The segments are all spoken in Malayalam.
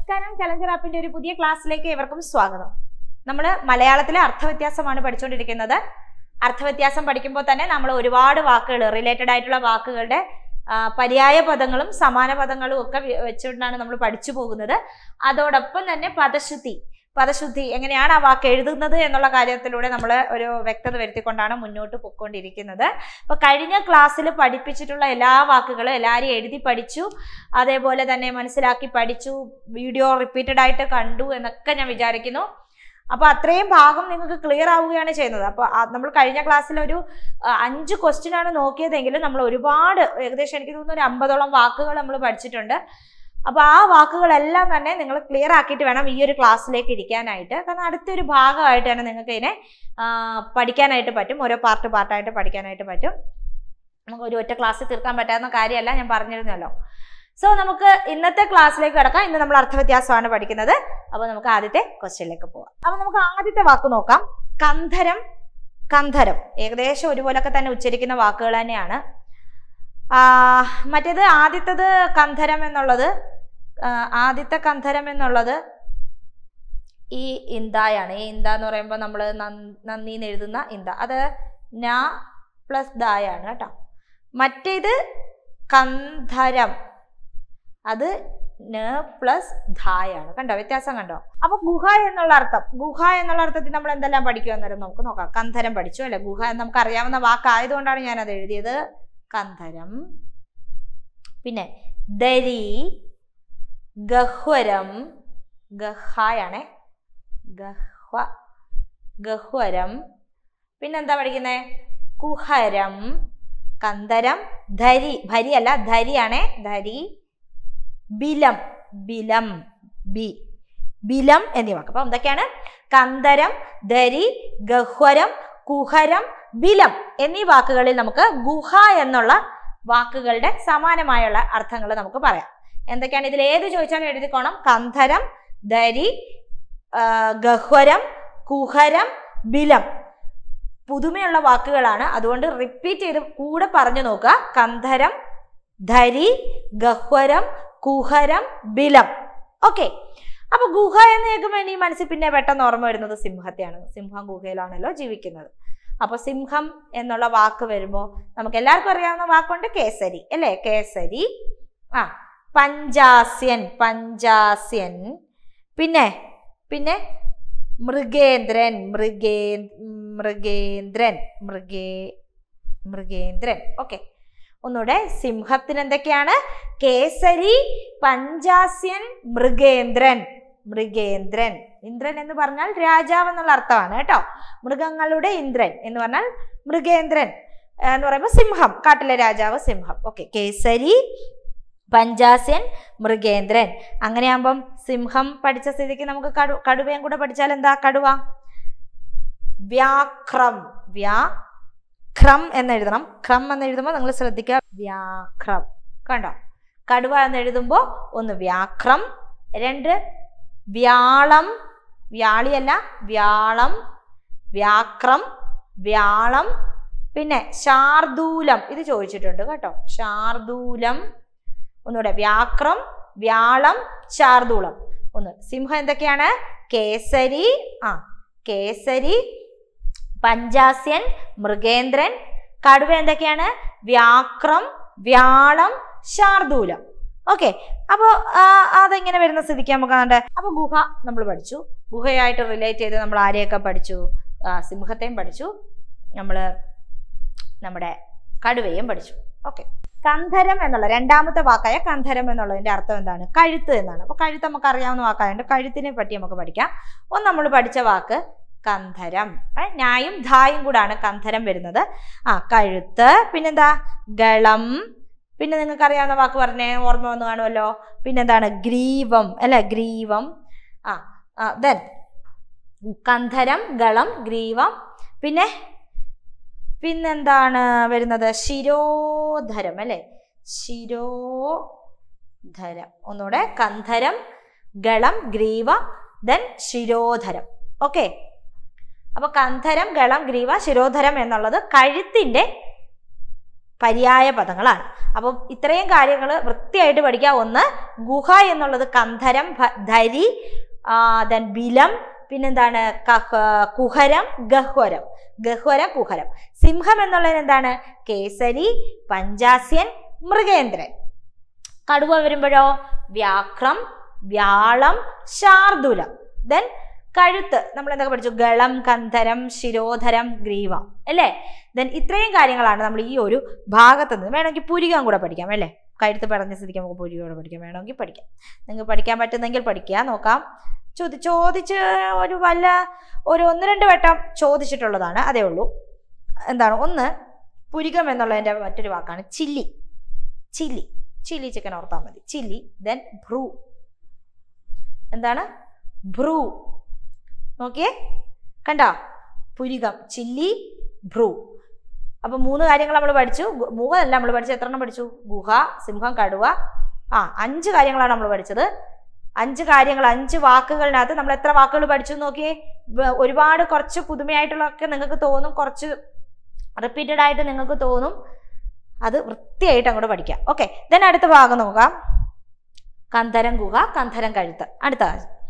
നമസ്കാരം ചലഞ്ചർ ആപ്പിന്റെ ഒരു പുതിയ ക്ലാസ്സിലേക്ക് ഏവർക്കും സ്വാഗതം നമ്മൾ മലയാളത്തിലെ അർത്ഥവ്യത്യാസമാണ് പഠിച്ചുകൊണ്ടിരിക്കുന്നത് അർത്ഥവ്യത്യാസം പഠിക്കുമ്പോൾ തന്നെ നമ്മൾ ഒരുപാട് വാക്കുകൾ റിലേറ്റഡ് ആയിട്ടുള്ള വാക്കുകളുടെ ആ, പര്യായ പദങ്ങളും സമാന പദങ്ങളും ഒക്കെ വി- വെച്ചുകൊണ്ടാണ് നമ്മൾ പഠിച്ചു പോകുന്നത് അതോടൊപ്പം തന്നെ പദശുദ്ധി പദശുദ്ധി എങ്ങനെയാണ് ആ വാക്ക് എഴുതുന്നത് എന്നുള്ള കാര്യത്തിലൂടെ നമ്മൾ ഒരു വ്യക്തത വരുത്തിക്കൊണ്ടാണ് മുന്നോട്ട് പൊയ്ക്കൊണ്ടിരിക്കുന്നത് അപ്പൊ കഴിഞ്ഞ ക്ലാസ്സിൽ പഠിപ്പിച്ചിട്ടുള്ള എല്ലാ വാക്കുകളും എല്ലാവരും എഴുതി പഠിച്ചു അതേപോലെ തന്നെ മനസ്സിലാക്കി പഠിച്ചു വീഡിയോ റിപ്പീറ്റഡ് ആയിട്ട് കണ്ടു എന്നൊക്കെ ഞാൻ വിചാരിക്കുന്നു അപ്പൊ അത്രയും ഭാഗം നിങ്ങൾക്ക് ക്ലിയർ ആവുകയാണ് ചെയ്യുന്നത് അപ്പൊ ആ- നമ്മൾ കഴിഞ്ഞ ക്ലാസ്സിൽ ഒരു ആ, അഞ്ച് ക്വസ്റ്റ്യൻ ആണ് നോക്കിയതെങ്കിലും നമ്മൾ ഒരുപാട് ഏകദേശം എനിക്ക് തോന്നുന്നു ഒരു അമ്പതോളം വാക്കുകൾ നമ്മൾ പഠിച്ചിട്ടുണ്ട് അപ്പൊ ആ വാക്കുകളെല്ലാം തന്നെ നിങ്ങൾ ക്ലിയർ ആക്കിയിട്ട് വേണം ഈ ഒരു ക്ലാസ്സിലേക്ക് ഇരിക്കാനായിട്ട് കാരണം അടുത്തൊരു ഭാഗമായിട്ട് തന്നെ നിങ്ങൾക്ക് ഇതിനെ ആ, പഠിക്കാനായിട്ട് പറ്റും ഓരോ പാർട്ട് പാർട്ടായിട്ട് പഠിക്കാനായിട്ട് പറ്റും നമുക്ക് ഒരു ഒറ്റ ക്ലാസ്സിൽ തീർക്കാൻ പറ്റാവുന്ന കാര്യമല്ല ഞാൻ പറഞ്ഞിരുന്നല്ലോ സോ നമുക്ക് ഇന്നത്തെ ക്ലാസ്സിലേക്ക് കിടക്കാം ഇന്ന് നമ്മൾ അർത്ഥവ്യത്യാസമാണ് പഠിക്കുന്നത് അപ്പൊ നമുക്ക് ആദ്യത്തെ ക്വസ്റ്റ്യനിലേക്ക് പോവാം അപ്പൊ നമുക്ക് ആദ്യത്തെ വാക്ക് നോക്കാം കന്ധരം കന്ധരം ഏകദേശം ഒരുപോലൊക്കെ തന്നെ ഉച്ചരിക്കുന്ന വാക്കുകൾ തന്നെയാണ് ആ, മറ്റേത് ആദ്യത്തത് കന്ധരം എന്നുള്ളത് ആ, ആദ്യത്തെ കന്ധരം എന്നുള്ളത് ഈ ഇന്തായാണ് ഈ ഇന്ത എന്ന് പറയുമ്പോൾ നമ്മൾ നന്ദി എന്ന് എഴുതുന്ന ഇന്ത അത് ന പ്ലസ് ദായാണ് കേട്ടോ മറ്റേത് കന്ധരം അത് ന പ്ലസ് ധായാണ് കണ്ടോ വ്യത്യാസം കണ്ടോ അപ്പൊ ഗുഹ എന്നുള്ള അർത്ഥം ഗുഹ എന്നുള്ള അർത്ഥത്തിൽ നമ്മൾ എന്തെല്ലാം പഠിക്കും അന്നേരം നമുക്ക് നോക്കാം കന്ധരം പഠിച്ചു അല്ലെ ഗുഹ എന്ന് നമുക്ക് അറിയാവുന്ന വാക്കായതുകൊണ്ടാണ് ഞാൻ അത് എഴുതിയത് കന്ധരം പിന്നെ ദരി ഗഹ്വരം ഗഹായാണേ ഗഹ്വ ഗഹ്വരം പിന്നെന്താ പഠിക്കുന്നേ കുഹരം കന്ധരം ധരി ഭരി അല്ല ധരിയാണേ ധരി ബിലം ബിലം ബി ബിലം എന്നീ വാക്ക് അപ്പൊ എന്തൊക്കെയാണ് കന്ധരം ധരി ഗഹ്വരം കുഹരം ബിലം എന്നീ വാക്കുകളിൽ നമുക്ക് ഗുഹ എന്നുള്ള വാക്കുകളുടെ സമാനമായുള്ള അർത്ഥങ്ങൾ നമുക്ക് പറയാം എന്തൊക്കെയാണ് ഇതിൽ ഏത് ചോദിച്ചാലും എഴുതിക്കോണം കന്ധരം ധരി ആ, ഗഹ്വരം കുഹരം ബിലം പുതുമയുള്ള വാക്കുകളാണ് അതുകൊണ്ട് റിപ്പീറ്റ് ചെയ്ത് കൂടെ പറഞ്ഞു നോക്കുക കന്ധരം ധരി ഗഹ്വരം കുഹരം ബിലം ഓക്കെ അപ്പൊ ഗുഹ എന്ന് കേൾക്കുമ്പോൾ ഇനി മനസ്സിൽ പിന്നെ പെട്ടെന്ന് ഓർമ്മ വരുന്നത് സിംഹത്തെയാണ് സിംഹം ഗുഹയിലാണല്ലോ ജീവിക്കുന്നത് അപ്പൊ സിംഹം എന്നുള്ള വാക്ക് വരുമ്പോൾ നമുക്ക് എല്ലാവർക്കും അറിയാവുന്ന വാക്കുണ്ട് കേസരി അല്ലേ കേസരി ആ പഞ്ചാസ്യൻ പഞ്ചാസ്യൻ പിന്നെ പിന്നെ മൃഗേന്ദ്രൻ മൃഗേ മൃഗേന്ദ്രൻ മൃഗേ മൃഗേന്ദ്രൻ ഓക്കെ ഒന്നുകൂടെ സിംഹത്തിന് എന്തൊക്കെയാണ് കേസരി പഞ്ചാസ്യൻ മൃഗേന്ദ്രൻ മൃഗേന്ദ്രൻ ഇന്ദ്രൻ എന്ന് പറഞ്ഞാൽ രാജാവ് എന്നുള്ള അർത്ഥമാണ് കേട്ടോ മൃഗങ്ങളുടെ ഇന്ദ്രൻ എന്ന് പറഞ്ഞാൽ മൃഗേന്ദ്രൻ ആ, എന്ന് പറയുമ്പോൾ സിംഹം കാട്ടിലെ രാജാവ് സിംഹം ഓക്കെ കേസരി പഞ്ചാസ്യൻ മൃഗേന്ദ്രൻ അങ്ങനെയാകുമ്പം സിംഹം പഠിച്ച സ്ഥിതിക്ക് നമുക്ക് കടു കടുവയും കൂടെ പഠിച്ചാൽ എന്താ കടുവ വ്യാക്രം വ്യാക്രം എന്ന് എഴുതണം ക്രം എന്ന് എഴുതുമ്പോൾ നിങ്ങൾ ശ്രദ്ധിക്കുക വ്യാക്രം കണ്ടോ കടുവ എന്ന് എഴുതുമ്പോൾ ഒന്ന് വ്യാക്രം രണ്ട് വ്യാളം വ്യാളിയല്ല വ്യാളം വ്യാക്രം വ്യാളം പിന്നെ ശാർദൂലം ഇത് ചോദിച്ചിട്ടുണ്ട് കേട്ടോ ശാർദൂലം ഒന്നുകൂടെ വ്യാക്രം വ്യാളം ശാർദൂളം ഒന്ന് സിംഹം എന്തൊക്കെയാണ് കേസരി ആ കേസരി പഞ്ചാസ്യൻ മൃഗേന്ദ്രൻ കടുവ എന്തൊക്കെയാണ് വ്യാക്രം വ്യാളം ശാർദൂലം ഓക്കെ അപ്പോൾ അതെങ്ങനെ വരുന്ന സ്ഥിതിക്ക് നമുക്ക് കണ്ട് അപ്പോൾ ഗുഹ നമ്മൾ പഠിച്ചു ഗുഹയായിട്ട് റിലേറ്റ് ചെയ്ത് നമ്മൾ ആരെയൊക്കെ പഠിച്ചു ആ, സിംഹത്തെയും പഠിച്ചു നമ്മൾ നമ്മുടെ കടുവയും പഠിച്ചു ഓക്കെ കന്ധരം എന്നുള്ള രണ്ടാമത്തെ വാക്കായ കന്ധരം എന്നുള്ളതിന്റെ അർത്ഥം എന്താണ് കഴുത്ത് എന്നാണ് അപ്പൊ കഴുത്ത് നമുക്ക് അറിയാവുന്ന വാക്കായതുകൊണ്ട് കഴുത്തിനെ പറ്റി നമുക്ക് പഠിക്കാം ഒന്ന് നമ്മൾ പഠിച്ച വാക്ക് കന്ധരം ഏ, ഞായും ധായും കൂടാണ് കന്ധരം വരുന്നത് ആ കഴുത്ത് പിന്നെന്താ ഗളം പിന്നെ നിങ്ങൾക്ക് അറിയാവുന്ന വാക്ക് പറഞ്ഞേ ഓർമ്മ വന്നു കാണുമല്ലോ പിന്നെന്താണ് ഗ്രീവം അല്ലെ ഗ്രീവം ആ ദെൻ കന്ധരം ഗളം ഗ്രീവം പിന്നെ പിന്നെന്താണ് വരുന്നത് ശിരോധരം അല്ലെ ശിരോധരം ഒന്നുകൂടെ കന്ധരം ഗളം ഗ്രീവ ദെൻ ശിരോധരം ഓക്കെ അപ്പൊ കന്ധരം ഗളം ഗ്രീവ ശിരോധരം എന്നുള്ളത് കഴുത്തിന്റെ പര്യായ പദങ്ങളാണ് അപ്പം ഇത്രയും കാര്യങ്ങൾ വൃത്തിയായിട്ട് പഠിക്കുക ഒന്ന് ഗുഹ എന്നുള്ളത് കന്ധരം ഭ- ധരി ദെൻ ബിലം പിന്നെന്താണ് കഹ- കുഹരം ഗഹ്വരം ഗഹ്വരം കുഹരം സിംഹം എന്നുള്ളതിന് എന്താണ് കേസരി പഞ്ചാസ്യൻ മൃഗേന്ദ്രൻ കടുവ വരുമ്പോഴോ വ്യാഘ്രം വ്യാളം ശാർദുലം ദെൻ കഴുത്ത് നമ്മൾ എന്തൊക്കെ പഠിച്ചു ഗളം കന്ധരം ശിരോധരം ഗ്രീവം അല്ലേ ദെൻ ഇത്രയും കാര്യങ്ങളാണ് നമ്മൾ ഈ ഒരു ഭാഗത്ത് നിന്ന് വേണമെങ്കിൽ പുരികം കൂടെ പഠിക്കാം അല്ലേ കഴുത്ത് പറഞ്ഞ സ്ഥിതിക്ക് നമുക്ക് പുരികം കൂടെ പഠിക്കാം വേണമെങ്കിൽ പഠിക്കാം നിങ്ങൾക്ക് പഠിക്കാൻ പറ്റുന്നെങ്കിൽ പഠിക്കുക നോക്കാം ചോദി ചോദിച്ച് ഒരു വല്ല ഒരു ഒന്ന് രണ്ട് വട്ടം ചോദിച്ചിട്ടുള്ളതാണ് അതേ ഉള്ളൂ എന്താണ് ഒന്ന് പുരികം എന്നുള്ളതിൻ്റെ മറ്റൊരു വാക്കാണ് ചില്ലി ചില്ലി ചില്ലി ചിക്കൻ ഓർത്താൽ മതി ചില്ലി ദെൻ ഭ്രൂ എന്താണ് ഭ്രൂ നോക്കിയേ കണ്ടോ പുരികം ചില്ലി ഭ്രൂ അപ്പൊ മൂന്ന് കാര്യങ്ങൾ നമ്മൾ പഠിച്ചു ഗു- മൂന്നല്ല നമ്മൾ പഠിച്ചു എത്ര എണ്ണം പഠിച്ചു ഗുഹ സിംഹം കടുവ ആ അഞ്ച് കാര്യങ്ങളാണ് നമ്മൾ പഠിച്ചത് അഞ്ച് കാര്യങ്ങൾ അഞ്ച് വാക്കുകളിനകത്ത് നമ്മൾ എത്ര വാക്കുകൾ പഠിച്ചു എന്ന് നോക്കിയേ വ- ഒരുപാട് കുറച്ച് പുതുമയായിട്ടുള്ളതൊക്കെ നിങ്ങൾക്ക് തോന്നും കുറച്ച് റിപ്പീറ്റഡ് ആയിട്ട് നിങ്ങൾക്ക് തോന്നും അത് വൃത്തിയായിട്ട് അങ്ങോട്ട് പഠിക്കാം ഓക്കെ ദെൻ അടുത്ത ഭാഗം നോക്കാം കന്ധരം ഗുഹ കന്ധരം കഴുത്ത് അടുത്ത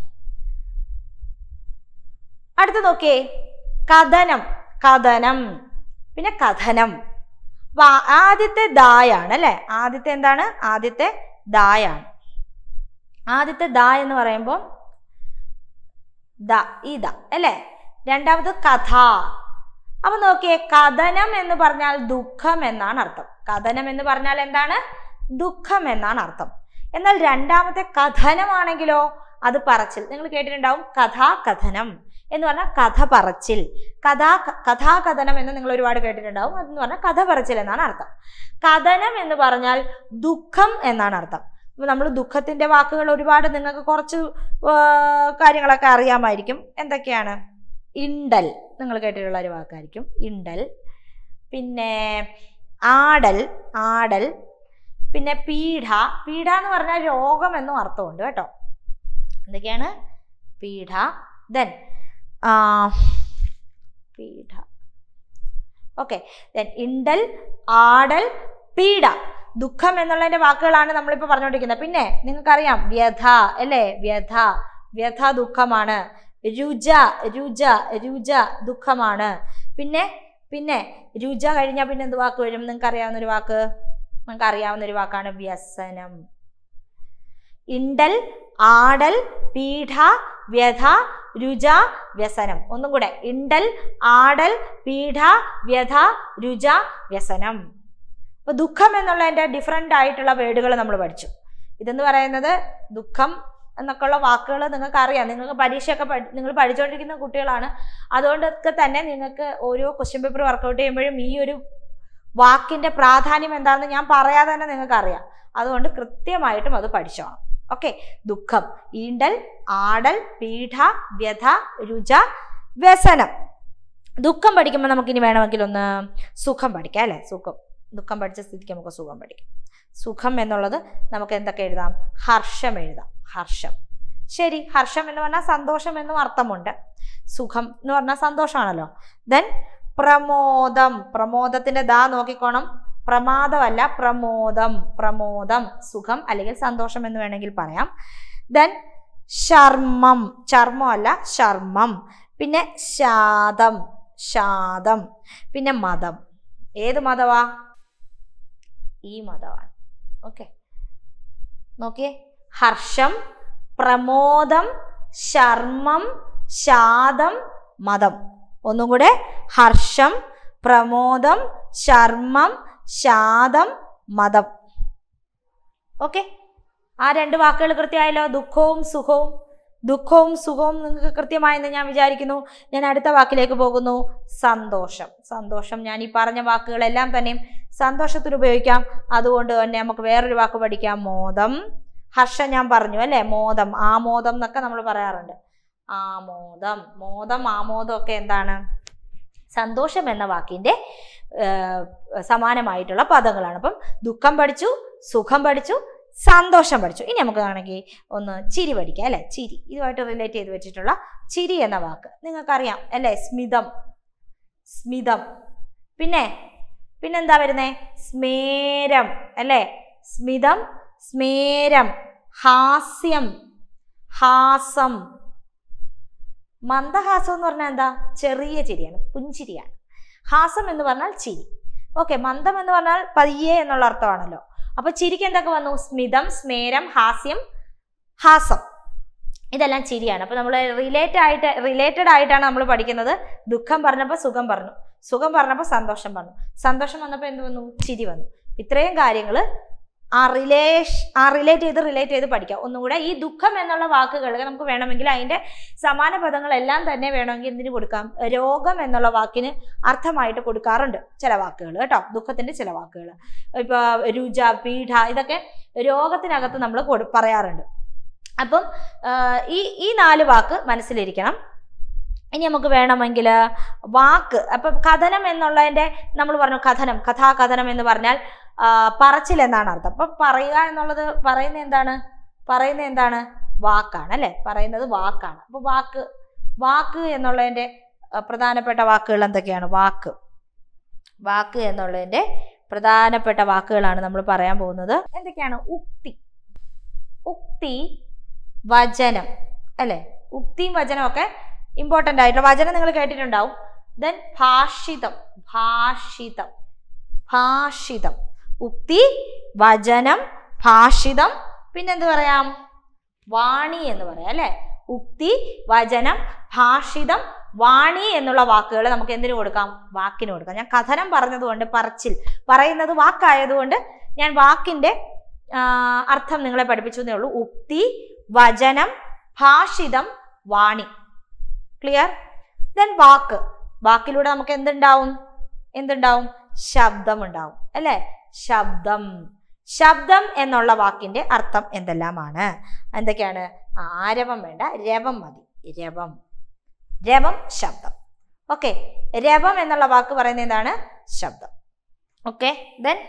അടുത്ത നോക്കിയേ കഥനം കഥനം പിന്നെ കഥനം അപ്പൊ ആ- ആദ്യത്തെ ദായാണ് അല്ലെ ആദ്യത്തെ എന്താണ് ആദ്യത്തെ ദായാണ് ആദ്യത്തെ ദ എന്ന് പറയുമ്പോൾ ദ ഈ ദ അല്ലേ രണ്ടാമത് കഥ അപ്പൊ നോക്കിയേ കഥനം എന്ന് പറഞ്ഞാൽ ദുഃഖം എന്നാണ് അർത്ഥം കഥനം എന്ന് പറഞ്ഞാൽ എന്താണ് ദുഃഖം എന്നാണ് അർത്ഥം എന്നാൽ രണ്ടാമത്തെ കഥനമാണെങ്കിലോ അത് പറച്ചിൽ നിങ്ങൾ കേട്ടിട്ടുണ്ടാവും കഥാകഥനം എന്ന് പറഞ്ഞാൽ കഥ പറച്ചിൽ കഥാ കഥാകഥനം എന്ന് നിങ്ങൾ ഒരുപാട് കേട്ടിട്ടുണ്ടാവും അതെന്ന് പറഞ്ഞാൽ കഥ പറച്ചിൽ എന്നാണ് അർത്ഥം കഥനം എന്ന് പറഞ്ഞാൽ ദുഃഖം എന്നാണ് അർത്ഥം അപ്പോൾ നമ്മൾ ദുഃഖത്തിന്റെ വാക്കുകൾ ഒരുപാട് നിങ്ങൾക്ക് കുറച്ച് ആ, കാര്യങ്ങളൊക്കെ അറിയാമായിരിക്കും എന്തൊക്കെയാണ് ഇണ്ടൽ നിങ്ങൾ കേട്ടിട്ടുള്ള ഒരു വാക്കായിരിക്കും ഇണ്ടൽ പിന്നെ ആടൽ ആടൽ പിന്നെ പീഡ പീഡ എന്ന് പറഞ്ഞാൽ രോഗം എന്നും അർത്ഥമുണ്ട് കേട്ടോ എന്തൊക്കെയാണ് പീഡ ദെൻ പീഡ ഓക്കെ ദെൻ ഇണ്ടൽ ആടൽ പീഡ ദുഃഖം എന്നുള്ളതിന്റെ വാക്കുകളാണ് നമ്മളിപ്പോൾ പറഞ്ഞുകൊണ്ടിരിക്കുന്നത് പിന്നെ നിങ്ങൾക്കറിയാം വ്യഥ അല്ലേ വ്യഥ വ്യഥ ദുഃഖമാണ് രുച രുച രുച ദുഃഖമാണ് പിന്നെ പിന്നെ രുച കഴിഞ്ഞാൽ പിന്നെ എന്ത് വാക്ക് വരും നിങ്ങൾക്ക് അറിയാവുന്ന ഒരു വാക്ക് നിങ്ങൾക്ക് അറിയാവുന്ന ഒരു വാക്കാണ് വ്യസനം ഇണ്ടൽ ആടൽ പീഠ വ്യഥ രുച വ്യസനം ഒന്നും കൂടെ ഇണ്ടൽ ആടൽ പീഠ വ്യഥ രുച വ്യസനം അപ്പൊ ദുഃഖം എന്നുള്ളതിന്റെ ഡിഫറെൻ്റ് ആയിട്ടുള്ള വേർഡുകൾ നമ്മൾ പഠിച്ചു ഇതെന്ന് പറയുന്നത് ദുഃഖം എന്നൊക്കെയുള്ള വാക്കുകൾ നിങ്ങൾക്ക് അറിയാം നിങ്ങൾക്ക് പരീക്ഷയൊക്കെ പഠി- നിങ്ങൾ പഠിച്ചുകൊണ്ടിരിക്കുന്ന കുട്ടികളാണ് അതുകൊണ്ടൊക്കെ തന്നെ നിങ്ങൾക്ക് ഓരോ ക്വസ്റ്റ്യൻ പേപ്പർ വർക്കൗട്ട് ചെയ്യുമ്പോഴും ഈ ഒരു വാക്കിന്റെ പ്രാധാന്യം എന്താണെന്ന് ഞാൻ പറയാതെ തന്നെ നിങ്ങൾക്ക് അറിയാം അതുകൊണ്ട് കൃത്യമായിട്ടും അത് പഠിച്ചോണം ഓക്കെ ദുഃഖം ഈണ്ടൽ ആടൽ പീഠ വ്യഥ രുച വ്യസനം ദുഃഖം പഠിക്കുമ്പോൾ നമുക്കിനി വേണമെങ്കിൽ ഒന്ന് സുഖം പഠിക്കാം അല്ലേ സുഖം ദുഃഖം പഠിച്ച സ്ഥിതിക്ക് നമുക്ക് സുഖം പഠിക്കാം സുഖം എന്നുള്ളത് നമുക്ക് എന്തൊക്കെ എഴുതാം ഹർഷം എഴുതാം ഹർഷം ശരി ഹർഷം എന്ന് പറഞ്ഞാൽ സന്തോഷം എന്നും അർത്ഥമുണ്ട് സുഖം എന്ന് പറഞ്ഞാൽ സന്തോഷമാണല്ലോ ദെൻ പ്രമോദം പ്രമോദത്തിന്റെ ദാ നോക്കിക്കോണം പ്രമാദമല്ല പ്രമോദം പ്രമോദം സുഖം അല്ലെങ്കിൽ സന്തോഷം എന്ന് വേണമെങ്കിൽ പറയാം ദെൻ ശർമ്മം ചർമ്മം അല്ല ശർമ്മം പിന്നെ ശാദം ശാദം പിന്നെ മതം ഏത് മതവാ ഈ മതമാണ് ഓക്കെ നോക്കിയേ ഹർഷം പ്രമോദം ശർമ്മം ശാദം മതം ഒന്നും കൂടെ ഹർഷം പ്രമോദം ശർമ്മം ശാദം മതം ഓക്കെ ആ രണ്ട് വാക്കുകൾ കൃത്യമായല്ലോ ദുഃഖവും സുഖവും ദുഃഖവും സുഖവും നിങ്ങൾക്ക് കൃത്യമായെന്ന് ഞാൻ വിചാരിക്കുന്നു ഞാൻ അടുത്ത വാക്കിലേക്ക് പോകുന്നു സന്തോഷം സന്തോഷം ഞാൻ ഈ പറഞ്ഞ വാക്കുകളെല്ലാം തന്നെയും സന്തോഷത്തിന് ഉപയോഗിക്കാം അതുകൊണ്ട് തന്നെ നമുക്ക് വേറൊരു വാക്ക് പഠിക്കാം മോദം ഹർഷം ഞാൻ പറഞ്ഞു അല്ലേ മോദം ആമോദം എന്നൊക്കെ നമ്മൾ പറയാറുണ്ട് ആമോദം മോദം ആമോദം ഒക്കെ എന്താണ് സന്തോഷം എന്ന വാക്കിന്റെ ഏർ, സമാനമായിട്ടുള്ള പദങ്ങളാണ് അപ്പം ദുഃഖം പഠിച്ചു സുഖം പഠിച്ചു സന്തോഷം പഠിച്ചു ഇനി നമുക്ക് വേണമെങ്കിൽ ഒന്ന് ചിരി പഠിക്കാം അല്ലെ ചിരി ഇതുമായിട്ട് റിലേറ്റ് ചെയ്ത് വെച്ചിട്ടുള്ള ചിരി എന്ന വാക്ക് നിങ്ങൾക്കറിയാം അല്ലേ സ്മിതം സ്മിതം പിന്നെ പിന്നെന്താ വരുന്നേ സ്മേരം അല്ലേ സ്മിതം സ്മേരം ഹാസ്യം ഹാസം മന്ദഹാസം എന്ന് പറഞ്ഞാൽ എന്താ ചെറിയ ചിരിയാണ് പുഞ്ചിരിയാണ് ഹാസം എന്ന് പറഞ്ഞാൽ ചിരി ഓക്കെ മന്ദം എന്ന് പറഞ്ഞാൽ പയ്യെ എന്നുള്ള അർത്ഥമാണല്ലോ അപ്പൊ ചിരിക്ക് എന്തൊക്കെ വന്നു സ്മിതം സ്മേരം ഹാസ്യം ഹാസം ഇതെല്ലാം ചിരിയാണ് അപ്പൊ നമ്മൾ റിലേറ്റ് ആയിട്ട് റിലേറ്റഡ് ആയിട്ടാണ് നമ്മൾ പഠിക്കുന്നത് ദുഃഖം പറഞ്ഞപ്പോൾ സുഖം പറഞ്ഞു സുഖം പറഞ്ഞപ്പോൾ സന്തോഷം പറഞ്ഞു സന്തോഷം വന്നപ്പോൾ എന്ത് വന്നു ചിരി വന്നു ഇത്രയും കാര്യങ്ങൾ ആ റിലേഷ് ആ റിലേറ്റ് ചെയ്ത് റിലേറ്റ് ചെയ്ത് പഠിക്കാം ഒന്നും കൂടെ ഈ ദുഃഖം എന്നുള്ള വാക്കുകൾ നമുക്ക് വേണമെങ്കിൽ അതിന്റെ സമാന പദങ്ങളെല്ലാം തന്നെ വേണമെങ്കിൽ എന്തിനു കൊടുക്കാം രോഗം എന്നുള്ള വാക്കിന് അർത്ഥമായിട്ട് കൊടുക്കാറുണ്ട് ചില വാക്കുകൾ കേട്ടോ ദുഃഖത്തിന്റെ ചില വാക്കുകൾ ഇപ്പൊ രുച പീഠ ഇതൊക്കെ രോഗത്തിനകത്ത് നമ്മൾ കൊടു പറയാറുണ്ട് അപ്പം ആ, ഈ ഈ നാല് വാക്ക് മനസ്സിലിരിക്കണം ഇനി നമുക്ക് വേണമെങ്കിൽ വാക്ക് അപ്പം കഥനം എന്നുള്ളതിൻ്റെ നമ്മൾ പറഞ്ഞു കഥനം കഥാകഥനം എന്ന് പറഞ്ഞാൽ ആ, പറച്ചിൽ എന്നാണ് അർത്ഥം അപ്പം പറയുക എന്നുള്ളത് പറയുന്നത് എന്താണ് പറയുന്നത് എന്താണ് വാക്കാണ് അല്ലേ പറയുന്നത് വാക്കാണ് അപ്പോൾ വാക്ക് വാക്ക് എന്നുള്ളതിൻ്റെ ആ, പ്രധാനപ്പെട്ട വാക്കുകൾ എന്തൊക്കെയാണ് വാക്ക് വാക്ക് എന്നുള്ളതിൻ്റെ പ്രധാനപ്പെട്ട വാക്കുകളാണ് നമ്മൾ പറയാൻ പോകുന്നത് എന്തൊക്കെയാണ് ഉക്തി ഉക്തി വചനം അല്ലേ ഉക്തിയും വചനവും ഒക്കെ ഇമ്പോർട്ടൻ്റ് ആയിട്ടുള്ള വചനം നിങ്ങൾ കേട്ടിട്ടുണ്ടാവും ദെൻ ഭാഷിതം ഭാഷിതം ഭാഷിതം ഉക്തി വചനം ഭാഷിതം പിന്നെന്ത് പറയാം വാണി എന്ന് പറയാം അല്ലേ ഉക്തി വചനം ഭാഷിതം വാണി എന്നുള്ള വാക്കുകൾ നമുക്ക് എന്തിനു കൊടുക്കാം വാക്കിന് കൊടുക്കാം ഞാൻ കഥനം പറഞ്ഞതുകൊണ്ട് പറച്ചിൽ പറയുന്നത് വാക്കായതുകൊണ്ട് ഞാൻ വാക്കിന്റെ ആ, അർത്ഥം നിങ്ങളെ പഠിപ്പിച്ചു എന്നേ ഉള്ളൂ ഉക്തി വചനം ഭാഷിതം വാണി ക്ലിയർ ദെൻ വാക്ക് വാക്കിലൂടെ നമുക്ക് എന്തുണ്ടാവും എന്തുണ്ടാവും ശബ്ദം ഉണ്ടാവും അല്ലേ ശബ്ദം ശബ്ദം എന്നുള്ള വാക്കിന്റെ അർത്ഥം എന്തെല്ലാമാണ് എന്തൊക്കെയാണ് ആരവം വേണ്ട രവം മതി രവം രവം ശബ്ദം ഓക്കെ രവം എന്നുള്ള വാക്ക് പറയുന്നത് എന്താണ് ശബ്ദം ഓക്കെ ദെൻ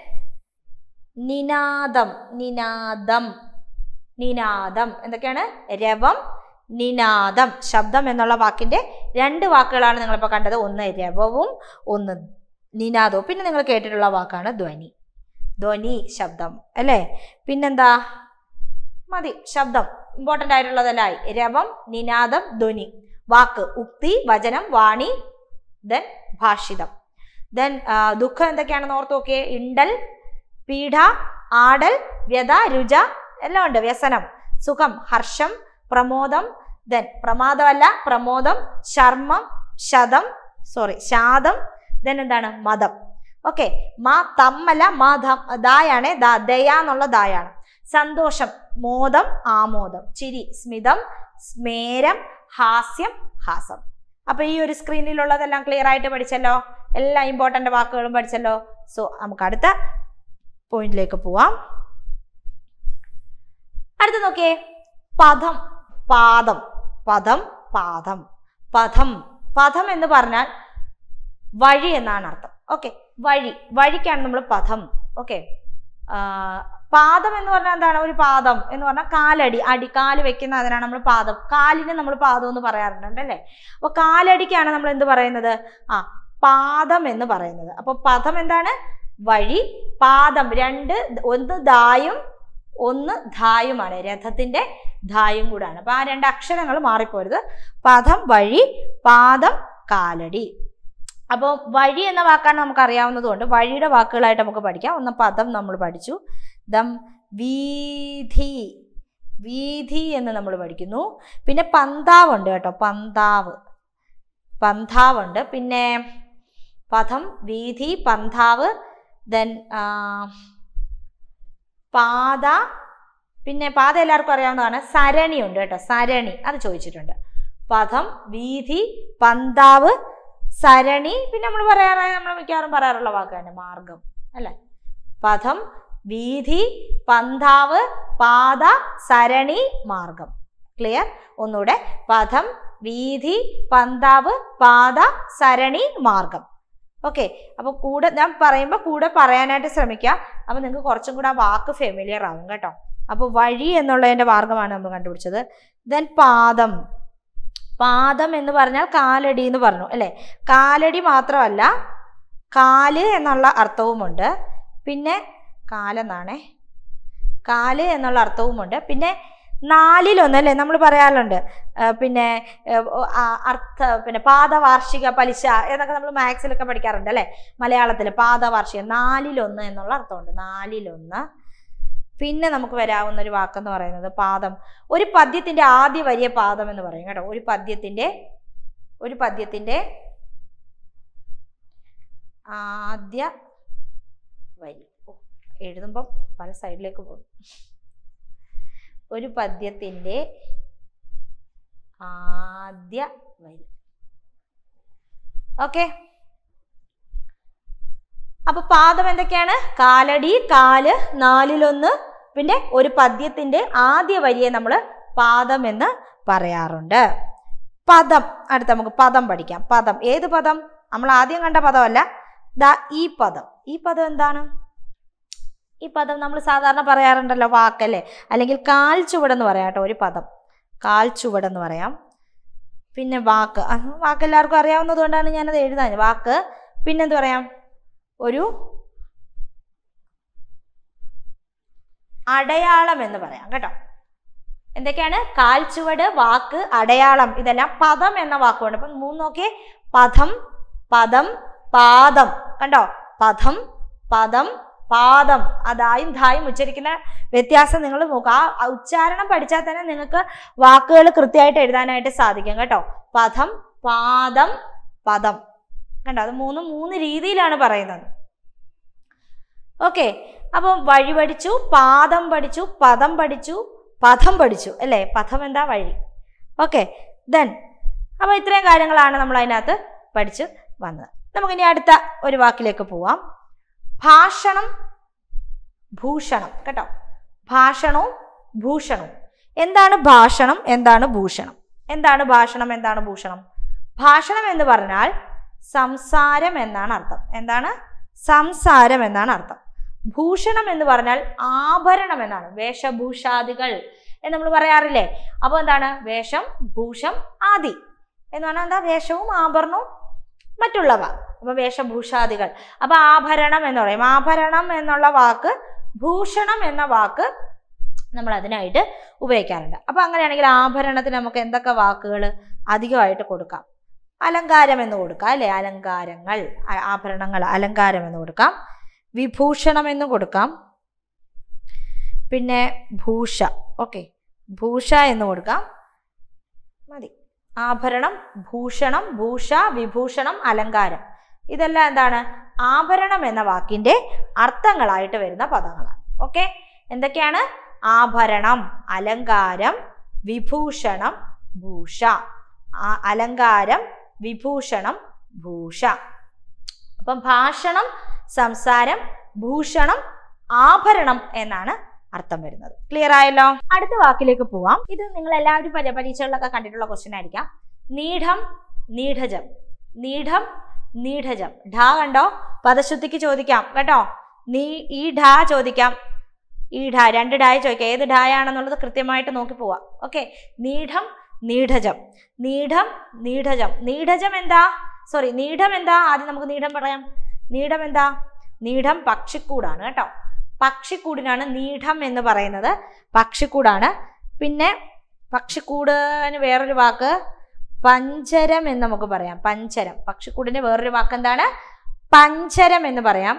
നിനാദം നിനാദം നിനാദം എന്തൊക്കെയാണ് രവം നിനാദം ശബ്ദം എന്നുള്ള വാക്കിന്റെ രണ്ട് വാക്കുകളാണ് നിങ്ങളിപ്പോൾ കണ്ടത് ഒന്ന് രവവും ഒന്ന് നിനാദവും പിന്നെ നിങ്ങൾ കേട്ടിട്ടുള്ള വാക്കാണ് ധ്വനി ധ്വനി ശബ്ദം അല്ലേ പിന്നെന്താ മതി ശബ്ദം ഇമ്പോർട്ടൻ്റ് ആയിട്ടുള്ളതല്ലായി രവം നിനാദം ധ്വനി വാക്ക് ഉക്തി വചനം വാണി ദെൻ ഭാഷിതം ദെൻ ദുഃഖം എന്തൊക്കെയാണെന്ന് ഓർത്ത് നോക്കിയേ ഇണ്ടൽ പീഡ ആടൽ വ്യത രുച എല്ലാം ഉണ്ട് വ്യസനം സുഖം ഹർഷം പ്രമോദം ദെൻ പ്രമാദമല്ല പ്രമോദം ശർമ്മം ശതം സോറി ശാദം ദെൻ എന്താണ് മതം ഓക്കെ മാ തമ്മല്ല മാ ധം ദായാണ് ദാ ദയ എന്നുള്ള ദായാണ് സന്തോഷം മോദം ആമോദം ചിരി സ്മിതം സ്മേരം ഹാസ്യം ഹാസം അപ്പൊ ഈ ഒരു സ്ക്രീനിലുള്ളതെല്ലാം ക്ലിയർ ആയിട്ട് പഠിച്ചല്ലോ എല്ലാ ഇമ്പോർട്ടൻ്റ് വാക്കുകളും പഠിച്ചല്ലോ സോ നമുക്ക് അടുത്ത പോയിന്റിലേക്ക് പോവാം അടുത്ത നോക്കിയേ പദം പാദം പദം പാദം പദം പദം എന്ന് പറഞ്ഞാൽ വഴി എന്നാണ് അർത്ഥം ഓക്കെ വഴി വഴിക്കാണ് നമ്മൾ പദം ഓക്കെ പാദം എന്ന് പറഞ്ഞാൽ എന്താണ് ഒരു പാദം എന്ന് പറഞ്ഞാൽ കാലടി അടി കാല് വെക്കുന്ന അതിനാണ് നമ്മൾ പാദം കാലിന് നമ്മൾ പാദം എന്ന് പറയാറുണ്ട് അല്ലേ അപ്പൊ കാലടിക്കാണ് നമ്മൾ എന്ത് പറയുന്നത് ആ പാദം എന്ന് പറയുന്നത് അപ്പൊ പദം എന്താണ് വഴി പാദം രണ്ട് ഒന്ന് ദായും ഒന്ന് ധായുമാണ് രഥത്തിന്റെ ധായും കൂടാണ് അപ്പൊ ആ രണ്ട് അക്ഷരങ്ങൾ മാറിപ്പോരുത് പദം വഴി പാദം കാലടി അപ്പോൾ വഴി എന്ന വാക്കാണ് നമുക്ക് അറിയാവുന്നത് കൊണ്ട് വഴിയുടെ വാക്കുകളായിട്ട് നമുക്ക് പഠിക്കാം ഒന്ന് പദം നമ്മൾ പഠിച്ചു ദം വീഥി വീഥി എന്ന് നമ്മൾ പഠിക്കുന്നു പിന്നെ പന്താവുണ്ട് കേട്ടോ പന്താവ് പന്താവുണ്ട് പിന്നെ പദം വീഥി പന്താവ് ദെൻ പാത പിന്നെ പാത എല്ലാവർക്കും അറിയാവുന്നതാണ് സരണി ഉണ്ട് കേട്ടോ സരണി അത് ചോദിച്ചിട്ടുണ്ട് പദം വീഥി പന്താവ് സരണി പിന്നെ നമ്മൾ പറയാറായ നമ്മൾ മിക്കവാറും പറയാറുള്ള വാക്ക് തന്നെ മാർഗം അല്ലേ പദം വീഥി പന്താവ് പാത സരണി മാർഗം ക്ലിയർ ഒന്നുകൂടെ പദം വീഥി പന്താവ് പാത സരണി മാർഗം ഓക്കെ അപ്പോൾ കൂടെ ഞാൻ പറയുമ്പോൾ കൂടെ പറയാനായിട്ട് ശ്രമിക്കുക അപ്പോൾ നിങ്ങൾക്ക് കുറച്ചും കൂടെ ആ വാക്ക് ഫെമിലിയർ ആവും കേട്ടോ അപ്പോൾ വഴി എന്നുള്ളതിൻ്റെ മാർഗമാണ് നമ്മൾ കണ്ടുപിടിച്ചത് ദെൻ പാദം പാദം എന്ന് പറഞ്ഞാൽ കാലടി എന്ന് പറഞ്ഞു അല്ലേ കാലടി മാത്രമല്ല കാല് എന്നുള്ള അർത്ഥവുമുണ്ട് പിന്നെ കാലെന്നാണേ കാല് എന്നുള്ള അർത്ഥവുമുണ്ട് പിന്നെ നാലിലൊന്ന് അല്ലേ നമ്മൾ പറയാറുണ്ട് ആ, പിന്നെ ഏ, ഓ, ആ, അർത്ഥ പിന്നെ പാദവാർഷിക പലിശ എന്നൊക്കെ നമ്മൾ മാത്സിലൊക്കെ പഠിക്കാറുണ്ട് അല്ലേ മലയാളത്തിൽ പാദവാർഷിക നാലിലൊന്ന് എന്നുള്ള അർത്ഥമുണ്ട് നാലിലൊന്ന് പിന്നെ നമുക്ക് വരാവുന്ന ഒരു വാക്കെന്ന് പറയുന്നത് പാദം ഒരു പദ്യത്തിന്റെ ആദ്യ വരിയ പാദം എന്ന് പറയും കേട്ടോ ഒരു പദ്യത്തിന്റെ ഒരു പദ്യത്തിന്റെ ആദ്യ വരി ഓ, എഴുതുമ്പം പല സൈഡിലേക്ക് പോകും ഒരു പദ്യത്തിന്റെ ആദ്യ വരി ഓക്കെ അപ്പൊ പാദം എന്തൊക്കെയാണ് കാലടി കാല് നാലിലൊന്ന് പിന്നെ ഒരു പദ്യത്തിന്റെ ആദ്യ വരിയെ നമ്മൾ പാദം എന്ന് പറയാറുണ്ട് പദം അടുത്ത നമുക്ക് പദം പഠിക്കാം പദം ഏത് പദം നമ്മൾ ആദ്യം കണ്ട പദമല്ല ദാ ഈ പദം ഈ പദം എന്താണ് ഈ പദം നമ്മൾ സാധാരണ പറയാറുണ്ടല്ലോ വാക്കല്ലേ അല്ലെങ്കിൽ കാൽ ചുവടെന്ന് പറയാം കേട്ടോ ഒരു പദം കാൽ ചുവടെന്ന് പറയാം പിന്നെ വാക്ക് ആ, വാക്ക് എല്ലാവർക്കും അറിയാവുന്നത് കൊണ്ടാണ് ഞാനത് എഴുതാൻ വാക്ക് പിന്നെന്ത് പറയാം ഒരു അടയാളം എന്ന് പറയാം കേട്ടോ എന്തൊക്കെയാണ് കാൽച്ചുവട് വാക്ക് അടയാളം ഇതെല്ലാം പദം എന്ന വാക്കുകൊണ്ട് അപ്പം മൂന്ന് നോക്കിയേ പദം പദം പാദം കണ്ടോ പദം പദം പാദം അതായും ധായും ഉച്ചരിക്കുന്ന വ്യത്യാസം നിങ്ങൾ നോക്കുക ആ ആ ഉച്ചാരണം പഠിച്ചാൽ തന്നെ നിങ്ങൾക്ക് വാക്കുകൾ കൃത്യമായിട്ട് എഴുതാനായിട്ട് സാധിക്കും കേട്ടോ പദം പാദം പദം കണ്ടോ അത് മൂന്നും മൂന്ന് രീതിയിലാണ് പറയുന്നത് ഓക്കെ അപ്പം വഴി പഠിച്ചു പാദം പഠിച്ചു പദം പഠിച്ചു പദം പഠിച്ചു അല്ലേ പദം എന്താ വഴി ഓക്കെ ദെൻ അപ്പോൾ ഇത്രയും കാര്യങ്ങളാണ് നമ്മൾ അതിനകത്ത് പഠിച്ച് വന്നത് നമുക്കിനി അടുത്ത ഒരു വാക്കിലേക്ക് പോവാം ഭാഷണം ഭൂഷണം കേട്ടോ ഭാഷണവും ഭൂഷണവും എന്താണ് ഭാഷണം എന്താണ് ഭൂഷണം എന്താണ് ഭാഷണം എന്താണ് ഭൂഷണം ഭാഷണം എന്ന് പറഞ്ഞാൽ സംസാരം എന്നാണ് അർത്ഥം എന്താണ് സംസാരം എന്നാണ് അർത്ഥം ഭൂഷണം എന്ന് പറഞ്ഞാൽ ആഭരണം എന്നാണ് വേഷഭൂഷാദികൾ എന്ന് നമ്മൾ പറയാറില്ലേ അപ്പോൾ എന്താണ് വേഷം ഭൂഷം ആദി എന്ന് പറഞ്ഞാൽ എന്താ വേഷവും ആഭരണവും മറ്റുള്ളവ അപ്പൊ വേഷഭൂഷാദികൾ അപ്പൊ ആഭരണം എന്ന് പറയും ആഭരണം എന്നുള്ള വാക്ക് ഭൂഷണം എന്ന വാക്ക് നമ്മൾ അതിനായിട്ട് ഉപയോഗിക്കാറുണ്ട് അപ്പൊ അങ്ങനെയാണെങ്കിൽ ആഭരണത്തിന് നമുക്ക് എന്തൊക്കെ വാക്കുകൾ അധികമായിട്ട് കൊടുക്കാം അലങ്കാരം എന്ന് കൊടുക്കാം അല്ലെ അലങ്കാരങ്ങൾ ആ- ആഭരണങ്ങൾ അലങ്കാരം എന്ന് കൊടുക്കാം വിഭൂഷണം എന്ന് കൊടുക്കാം പിന്നെ ഭൂഷ ഓക്കെ ഭൂഷ എന്ന് കൊടുക്കാം മതി ആഭരണം ഭൂഷണം ഭൂഷ വിഭൂഷണം അലങ്കാരം ഇതെല്ലാം എന്താണ് ആഭരണം എന്ന വാക്കിന്റെ അർത്ഥങ്ങളായിട്ട് വരുന്ന പദങ്ങളാണ് ഓക്കെ എന്തൊക്കെയാണ് ആഭരണം അലങ്കാരം വിഭൂഷണം ഭൂഷ ആ- അലങ്കാരം വിഭൂഷണം ഭൂഷ അപ്പം ഭാഷണം സംസാരം ഭൂഷണം ആഭരണം എന്നാണ് അർത്ഥം വരുന്നത് ക്ലിയർ ആയല്ലോ അടുത്ത വാക്കിലേക്ക് പോവാം ഇത് നിങ്ങൾ എല്ലാവരും പരി- പരീക്ഷകളിലൊക്കെ കണ്ടിട്ടുള്ള ക്വസ്റ്റ്യൻ ആയിരിക്കാം നീഢം നീഢജം നീഢം നീഢജം ഢ കണ്ടോ പദശുദ്ധിക്ക് ചോദിക്കാം കേട്ടോ നീ ഈ ഢ ചോദിക്കാം ഈ ഢ രണ്ട് ഢായ ചോദിക്കാം ഏത് ഢായാണെന്നുള്ളത് കൃത്യമായിട്ട് നോക്കി പോവാം ഓക്കെ നീഢം നീഢജം നീഢം നീഢജം നീഢജം എന്താ സോറി നീഢം എന്താ ആദ്യം നമുക്ക് നീഢം പറയാം നീഢം എന്താ നീഢം പക്ഷിക്കൂടാണ് കേട്ടോ പക്ഷിക്കൂടിനാണ് നീഢം എന്ന് പറയുന്നത് പക്ഷിക്കൂടാണ് പിന്നെ പക്ഷിക്കൂടിന് വേറൊരു വാക്ക് പഞ്ചരം എന്ന് നമുക്ക് പറയാം പഞ്ചരം പക്ഷിക്കൂടിന്റെ വേറൊരു വാക്ക് എന്താണ് പഞ്ചരം എന്ന് പറയാം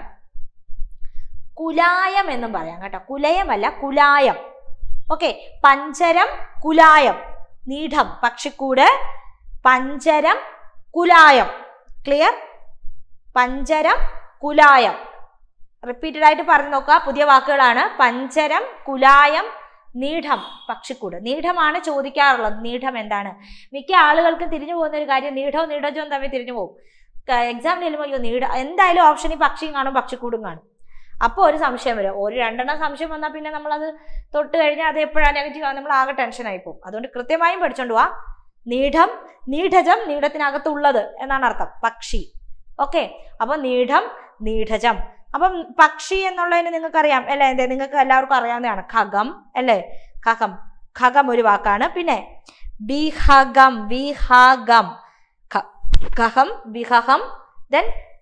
കുലായം എന്നും പറയാം കേട്ടോ കുലയമല്ല കുലായം ഓക്കെ പഞ്ചരം കുലായം നീഢം പക്ഷിക്കൂട് പഞ്ചരം കുലായം ക്ലിയർ പഞ്ചരം കുലായം റിപ്പീറ്റഡ് ആയിട്ട് പറഞ്ഞു നോക്കുക പുതിയ വാക്കുകളാണ് പഞ്ചരം കുലായം നീഢം പക്ഷിക്കൂട് നീഢമാണ് ചോദിക്കാറുള്ളത് നീഢം എന്താണ് മിക്ക ആളുകൾക്ക് തിരിഞ്ഞു പോകുന്ന ഒരു കാര്യം നീഢവും നീഢജവും തമ്മിൽ തിരിഞ്ഞു പോകും എക്സാമിന് ചെല്ലുമ്പോൾ അയ്യോ നീട എന്തായാലും ഓപ്ഷനിൽ പക്ഷിയും കാണും പക്ഷിക്കൂടും കാണും അപ്പോൾ ഒരു സംശയം വരും ഒരു രണ്ടെണ്ണം സംശയം വന്നാൽ പിന്നെ നമ്മളത് തൊട്ട് കഴിഞ്ഞാൽ അത് എപ്പോഴാണ് നെഗറ്റീവ് ആകും നമ്മൾ ആകെ ടെൻഷനായി പോകും അതുകൊണ്ട് കൃത്യമായും പഠിച്ചോണ്ട് പോവാ നീഢം നീഢജം നീഢത്തിനകത്തുള്ളത് എന്നാണ് അർത്ഥം പക്ഷി ഓക്കെ അപ്പൊ നീഢം നീഢജം അപ്പം പക്ഷി എന്നുള്ളതിന് നിങ്ങൾക്കറിയാം അല്ലേ എന്തേ നിങ്ങൾക്ക് എല്ലാവർക്കും അറിയാവുന്നതാണ് ഖഗം അല്ലേ ഖഗം ഖഗം ഒരു വാക്കാണ് പിന്നെ ബിഹഗം വിഹഗം ഖ- ഖഹം വിഹഹം ദെൻ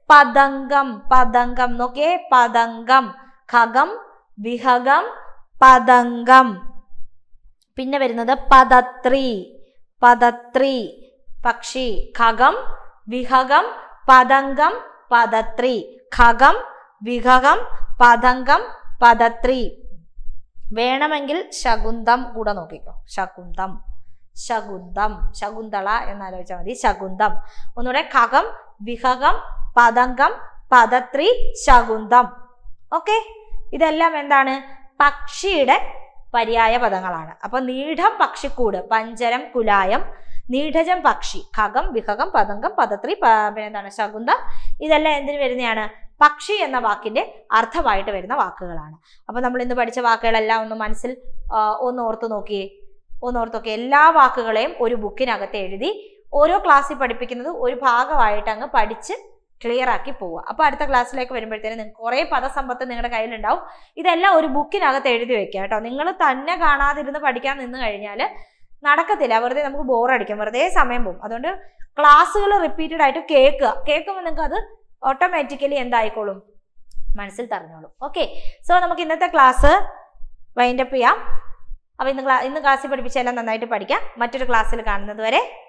പതംഗം പതംഗം നോക്കിയേ പതംഗം ഖഗം വിഹഗം പതംഗം പിന്നെ വരുന്നത് പദത്രി പദത്രി പക്ഷി ഖഗം വിഹഗം പതംഗം പദത്രി ഖഗം വിഹഗം പതംഗം പദത്രി വേണമെങ്കിൽ ശകുന്തം കൂടെ നോക്കിക്കോ ശകുന്തം ശകുന്തം ശകുന്തള എന്നാലോചിച്ചാൽ മതി ശകുന്തം ഒന്നുകൂടെ ഖഗം വിഹഗം പതംഗം പദത്രി ശകുന്തം ഓക്കെ ഇതെല്ലാം എന്താണ് പക്ഷിയുടെ പര്യായ പദങ്ങളാണ് അപ്പൊ നീഢം പക്ഷിക്കൂട് പഞ്ചരം കുലായം നീഢജം പക്ഷി ഖഗം വിഹഗം പതംഗം പദത്രി പ- പിന്നെ എന്താണ് ശകുന്തം ഇതെല്ലാം എന്തിനു വരുന്നതാണ് പക്ഷി എന്ന വാക്കിന്റെ അർത്ഥമായിട്ട് വരുന്ന വാക്കുകളാണ് അപ്പൊ നമ്മൾ ഇന്ന് പഠിച്ച വാക്കുകളെല്ലാം ഒന്ന് മനസ്സിൽ ആ, ഒന്ന് ഓർത്ത് നോക്കിയേ ഒന്ന് ഓർത്ത് നോക്കിയേ എല്ലാ വാക്കുകളെയും ഒരു ബുക്കിനകത്ത് എഴുതി ഓരോ ക്ലാസ്സിൽ പഠിപ്പിക്കുന്നത് ഒരു ഭാഗമായിട്ട് അങ്ങ് പഠിച്ച് ക്ലിയർ ആക്കി പോവുക അപ്പൊ അടുത്ത ക്ലാസ്സിലേക്ക് വരുമ്പോഴത്തേനും നിങ്ങൾക്ക് കുറേ പദസമ്പത്ത് നിങ്ങളുടെ കയ്യിലുണ്ടാവും ഇതെല്ലാം ഒരു ബുക്കിനകത്ത് എഴുതി വെക്കുക കേട്ടോ നിങ്ങൾ തന്നെ കാണാതിരുന്ന് പഠിക്കാൻ നിന്ന് കഴിഞ്ഞാൽ നടക്കത്തില്ല വെറുതെ നമുക്ക് ബോറടിക്കും വെറുതെ സമയം പോകും അതുകൊണ്ട് ക്ലാസ്സുകൾ റിപ്പീറ്റഡ് ആയിട്ട് കേൾക്കുക കേൾക്കുമ്പോൾ നിങ്ങൾക്ക് അത് ഓട്ടോമാറ്റിക്കലി എന്തായിക്കോളും മനസ്സിൽ തറഞ്ഞോളും ഓക്കെ സോ നമുക്ക് ഇന്നത്തെ ക്ലാസ് വൈൻഡപ്പ് ചെയ്യാം അപ്പോൾ ഇന്ന് ക്ലാ ഇന്ന് ക്ലാസ്സിൽ പഠിപ്പിച്ചെല്ലാം നന്നായിട്ട് പഠിക്കാം മറ്റൊരു ക്ലാസ്സിൽ കാണുന്നത് വരെ